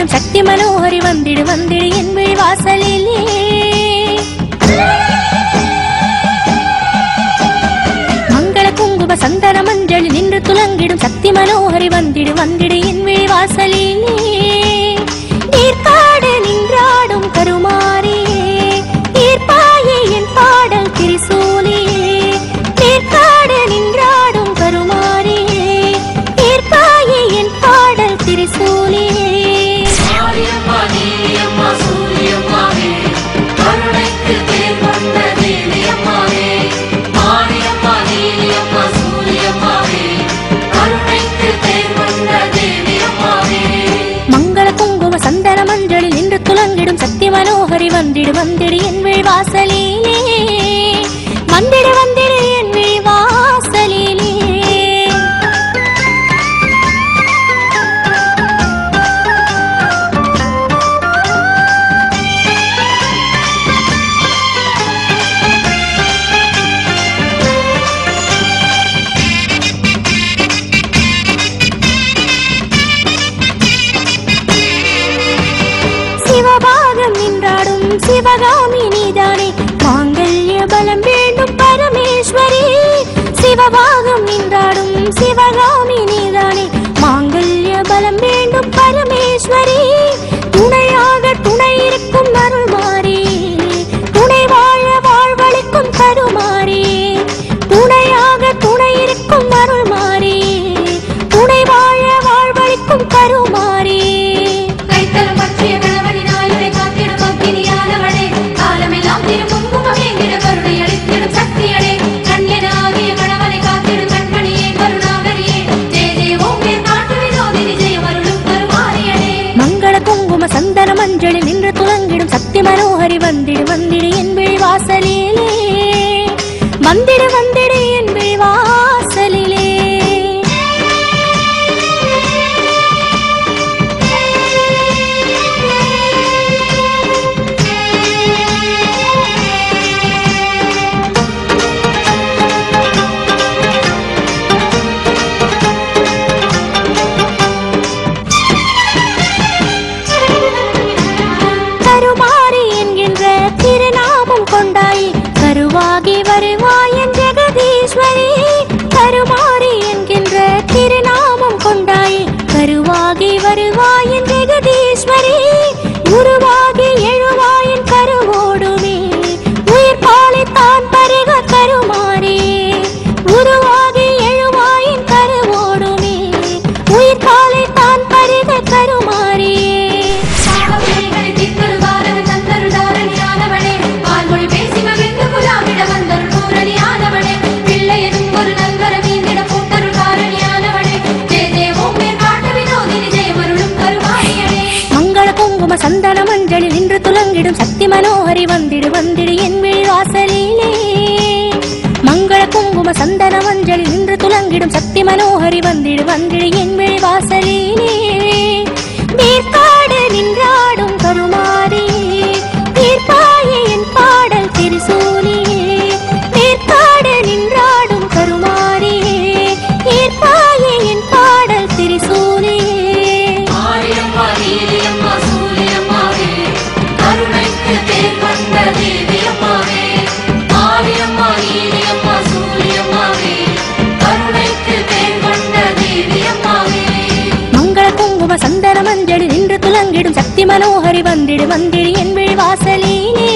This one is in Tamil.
துலங்கிடும் சக்தி மனோஹரி வந்திடு வந்திடு என் விழி வாசலிலே மங்கள குங்கும சந்தன மஞ்சள் நின்று துலங்கிடும் சக்தி மனோஹரி வந்திடு வந்திடு என் விழி வாசலிலே நீர்க்காடு நின்றாடும் கருமாறி நீர்ப்பாயே என் பாடல் திரிசூலியே நீர்க்காடு நின்றாடும் கருமாறி நீர்ப்பாயே என் பாடல் திரிசூலியே மாரியம்மா நீலியம்மா சூரியம்மாவே கருணைக்கு பேர் கொண்ட தேவியம்மாவே மாரியம்மா நீலியம்மா சூரியம்மாவே கருணைக்கு பேர் கொண்ட தேவியம்மாவே மங்கள குங்கும சந்தன மஞ்சளில் நின்று துலங்கிடும் சக்தி மனோகரி வந்திடு வந்திடு என் விழி வாசலிலே வந்திடு வந்திடு என் விழி வாசலிலே சிவபாகம் நின்றாடும் சிவகாமி நீதானே மாங்கல்ய பலம் வேண்டும் பரமேஸ்வரி சிவபாகம் நின்றாடும் சிவகாமி நீதானே மாங்கல்ய பலம் வேண்டும் பரமேஸ்வரி துணையாக துணை இருக்கும் அருள் மாறி துணை வாழ வாழ்வளிக்கும் கருமாறி துணையாக துணை இருக்கும் அருள் மாறி துணை வாழ வாழ்வளிக்கும் கருமாறி கைத்தலம் பற்றிய கணவனினால் இதை காத்திடும் அக்கினியானவளே காலமெல்லாம் திரு குங்குமம் என்கிற கருணை அளித்திடும் சக்தியடே கண்யனாகிய கணவனை காத்திடும் கண்மணியே கருணாகரியே ஜெய ஜெய ஓம் பேர் காட்டு வினோதினி ஜெய வருளும் கருமாரியடே மங்கள குங்கும சந்தன மஞ்சளில் நின்று துலங்கிடும் சக்தி மனோஹரி வந்திடு வந்திடு என் விழி வாசலிலே வந்திடு வந்திடு என் விழி வாசலிலே கருமாறி என்கின்ற திருநாமம் கொண்டாய் கருவாகி வருவாய் என் ஜெகதீஸ்வரி கருமாறி என்கின்ற திருநாமம் கொண்டாய் கருவாகி வருவாய் என் ஜெகதீஸ்வரி உருவாகி எழுவாயின் கருவோடுமே உயிர் பாலித்தான் பருக கருமாறி உருவாகி எழுவாயின் கருவோடுமே உயிர் பாலித்தான் பருக கருமாறி பாவவினைகளை தீர்த்தருள் பாலகன் தந்தருள் தாரணியானவளே பால்மொழி பேசி மகிழ்ந்து குலாமிட வந்தருள் பூரணியானவளே பிள்ளையனும் ஒரு நல்வர மீந்திட பூத்தருள் காரணியானவளே ஜெய ஜெய ஓம் பேர் காட்டு வினோதினி ஜெய வருளும் கருமாரியடே மங்கள குங்கும சந்தன மஞ்சளில் நின்று துலங்கிடும் சக்தி மனோஹரி வந்திடு வந்திடு என் விழி வாசலிலே மங்கள குங்கும சந்தன மஞ்சளில் நின்று துலங்கிடும் சக்தி மனோஹரி வந்திடு வந்திடு என் விழி வாசலிலே நீர்க்காடு நின்றாடும் கருமாரி நீர்ப்பாயே என் பாடல் திருசூலியே நீர்க்காடு நின்றாடும் கருமாரியே நீர்ப்பாயே என் பாடல் திருசூலியே மாரியம்மா நீலியம்மா சூரியம்மாவே கருணைக்கு பேர் கொண்ட தேவியம்மாவே மாரியம்மா நீலியம்மா சூரியம்மாவே கருணைக்கு பேர் கொண்ட தேவியம்மாவே மங்கள குங்கும சந்தன மஞ்சள் நின்று துலங்கிடும் சக்தி மனோஹரி வந்திடு வந்திடு என் விழி வாசலிலே